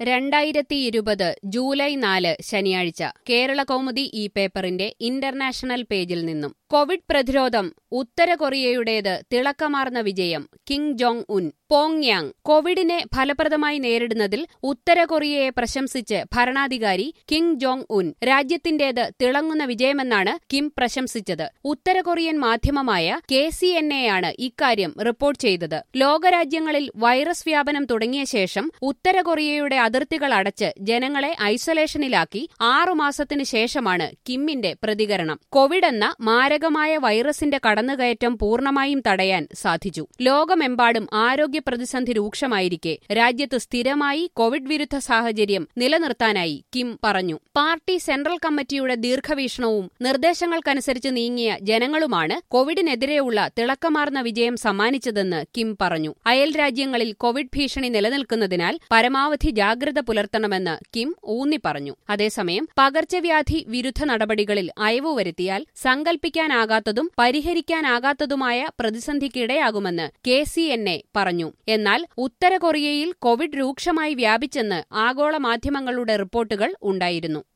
രണ്ടായിരത്തി ഇരുപത് ജൂലൈ നാല് ശനിയാഴ്ച കേരള കൗമുദി ഈ പേപ്പറിന്റെ ഇന്റർനാഷണൽ പേജിൽ നിന്നും കോവിഡ് പ്രതിരോധം ഉത്തര കൊറിയയുടേത് തിളക്കമാർന്ന വിജയം കിങ് ജോങ് ഉൻ പോങ്യാങ് കോവിഡിനെ ഫലപ്രദമായി നേരിടുന്നതിൽ ഉത്തര കൊറിയയെ പ്രശംസിച്ച് ഭരണാധികാരി കിങ് ജോങ് ഉൻ രാജ്യത്തിന്റേത് തിളങ്ങുന്ന വിജയമെന്നാണ് കിം പ്രശംസിച്ചത് ഉത്തര കൊറിയൻ മാധ്യമമായ കെ സി എൻ എയാണ് ഇക്കാര്യം റിപ്പോർട്ട് ചെയ്തത് ലോകരാജ്യങ്ങളിൽ വൈറസ് വ്യാപനം തുടങ്ങിയ ശേഷം ഉത്തര കൊറിയയുടെ അതിർത്തികൾ അടച്ച് ജനങ്ങളെ ഐസൊലേഷനിലാക്കി ആറുമാസത്തിനു ശേഷമാണ് കിമ്മിന്റെ പ്രതികരണം കോവിഡ് എന്ന മാരകമായ വൈറസിന്റെ കടന്നുകയറ്റം പൂർണ്ണമായും തടയാൻ സാധിച്ചു ലോകമെമ്പാടും ആരോഗ്യ പ്രതിസന്ധി രൂക്ഷമായിരിക്കെ രാജ്യത്ത് സ്ഥിരമായി കോവിഡ് വിരുദ്ധ സാഹചര്യം നിലനിർത്താനായി കിം പറഞ്ഞു പാർട്ടി സെൻട്രൽ കമ്മിറ്റിയുടെ ദീർഘവീക്ഷണവും നിർദ്ദേശങ്ങൾക്കനുസരിച്ച് നീങ്ങിയ ജനങ്ങളുമാണ് കോവിഡിനെതിരെയുള്ള തിളക്കമാർന്ന വിജയം സമ്മാനിച്ചതെന്ന് കിം പറഞ്ഞു അയൽ രാജ്യങ്ങളിൽ കോവിഡ് ഭീഷണി നിലനിൽക്കുന്നതിനാൽ പരമാവധി ജാഗ്രത പുലർത്തണമെന്ന് കിം ഊന്നി പറഞ്ഞു അതേസമയം പകർച്ചവ്യാധി വിരുദ്ധ നടപടികളിൽ അയവ് വരുത്തിയാൽ സങ്കൽപ്പിക്കാനാകാത്തതും പരിഹരിക്കാനാകാത്തതുമായ പ്രതിസന്ധിക്കിടയാകുമെന്ന് കെ സി എൻ എ പറഞ്ഞു എന്നാൽ ഉത്തര കൊറിയയിൽ കോവിഡ് രൂക്ഷമായി വ്യാപിച്ചെന്ന് ആഗോള മാധ്യമങ്ങളുടെ റിപ്പോർട്ടുകൾ ഉണ്ടായിരുന്നു